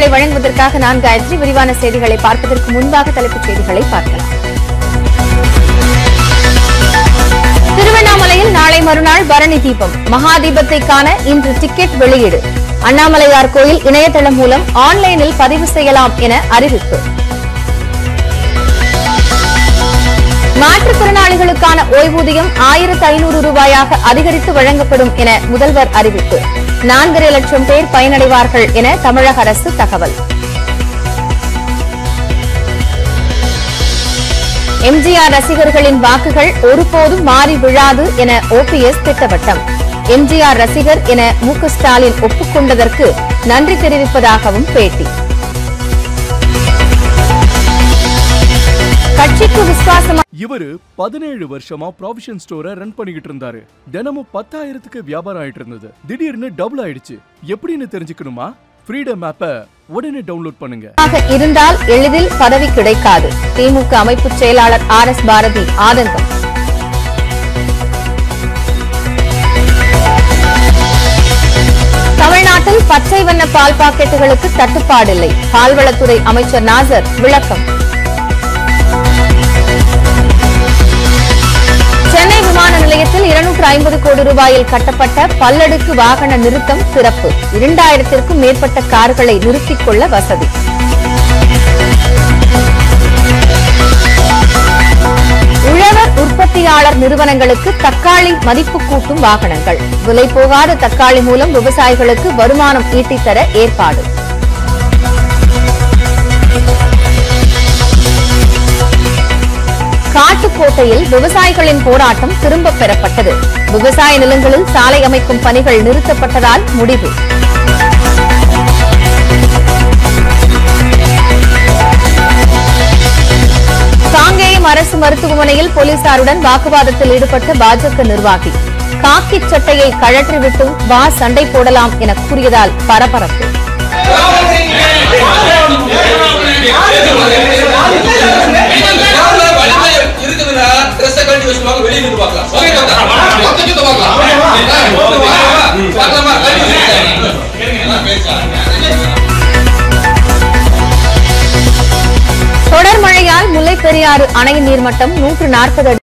செய்திகளை வழங்குவதற்காக நான் காயத்ரி விரிவான செய்திகளை பார்ப்பதற்கு முன்பாக தலைப்புச் செய்திகளை பார்க்கலாம் திருவண்ணாமலையில் நாளை மறுநாள் பரணி தீபம் மகா தீபத்தை காண இன்று டிக்கெட் வெளியீடு அண்ணாமலையார் கோயில் இணையதளம் மூலம் ஆன்லைனில் பதிவு செய்யலாம் என அறிவிப்பு மாற்றுத்திறனாளிகளுக்கான ஓய்வூதியம் ஆயிரத்து ஐநூறு ரூபாயாக அதிகரித்து வழங்கப்படும் என முதல்வர் அறிவிப்பு நான்கரை லட்சம் பேர் பயனடைவார்கள் என தமிழக அரசு தகவல் எம்ஜிஆர் ரசிகர்களின் வாக்குகள் ஒருபோதும் மாறி விழாது என ஓபிஎஸ் திட்டவட்டம் எம்ஜிஆர் ரசிகர் என மு க ஸ்டாலின் ஒப்புக்கொண்டதற்கு நன்றி தெரிவிப்பதாகவும் பேட்டி கட்சிக்கு விசுவாசமா இவரு பதினேழு வருஷமா ப்ராவிஷன் ஸ்டோரை ரன் பண்ணிக்கிட்டு இருந்தாரு தினமும் பத்தாயிரத்துக்கு வியாபாரம் ஆயிட்டு இருந்தது திடீர்னு டபுள் ஆயிடுச்சு எப்படின்னு தெரிஞ்சுக்கணுமா ஃப்ரீடம் ஆப்பை உடனே டவுன்லோட் பண்ணுங்க ஆக இருந்தால் எளிதில் பதவி கிடைக்காது திமுக அமைப்பு செயலாளர் ஆர் எஸ் பாரதி ஆதங்கம் தமிழ்நாட்டில் பச்சை வண்ண பால் பாக்கெட்டுகளுக்கு தட்டுப்பாடில்லை பால்வளத்துறை அமைச்சர் நாசர் விளக்கம் சென்னை விமான நிலையத்தில் இருநூற்று ஐம்பது கோடி ரூபாயில் கட்டப்பட்ட பல்லடுக்கு வாகன நிறுத்தம் சிறப்பு இரண்டாயிரத்திற்கும் மேற்பட்ட கார்களை நிறுத்திக் கொள்ள வசதி உழவர் உற்பத்தியாளர் நிறுவனங்களுக்கு தக்காளி மதிப்பு கூட்டும் வாகனங்கள் விலை போகாத தக்காளி மூலம் விவசாயிகளுக்கு வருமானம் ஈட்டித்தர ஏற்பாடு காட்டுக்கோட்டையில் விவசாயிகளின் போராட்டம் திரும்பப் பெறப்பட்டது விவசாய நிலங்களில் சாலை அமைக்கும் பணிகள் நிறுத்தப்பட்டதால் முடிவு காங்கேயம் அரசு மருத்துவமனையில் போலீசாருடன் வாக்குவாதத்தில் ஈடுபட்ட பாஜக நிர்வாகி காக்கி சட்டையை கழற்றிவிட்டு வா சண்டை போடலாம் என கூறியதால் பரபரப்பு இருக்குதுன்னா ட்ரெஸ்ஸை கழட்டி வச்சுட்டு வாங்க வெளியே நின்று பார்க்கலாம் ஓகே டாக்டர் மொத்த சுத்த பார்க்கலாம் பார்க்கலாமா கழட்டி வச்சுட்டு தொடர் மழையால் முல்லைப் பெரியாறு அணையின் நீர்மட்டம் நூற்று நாற்பது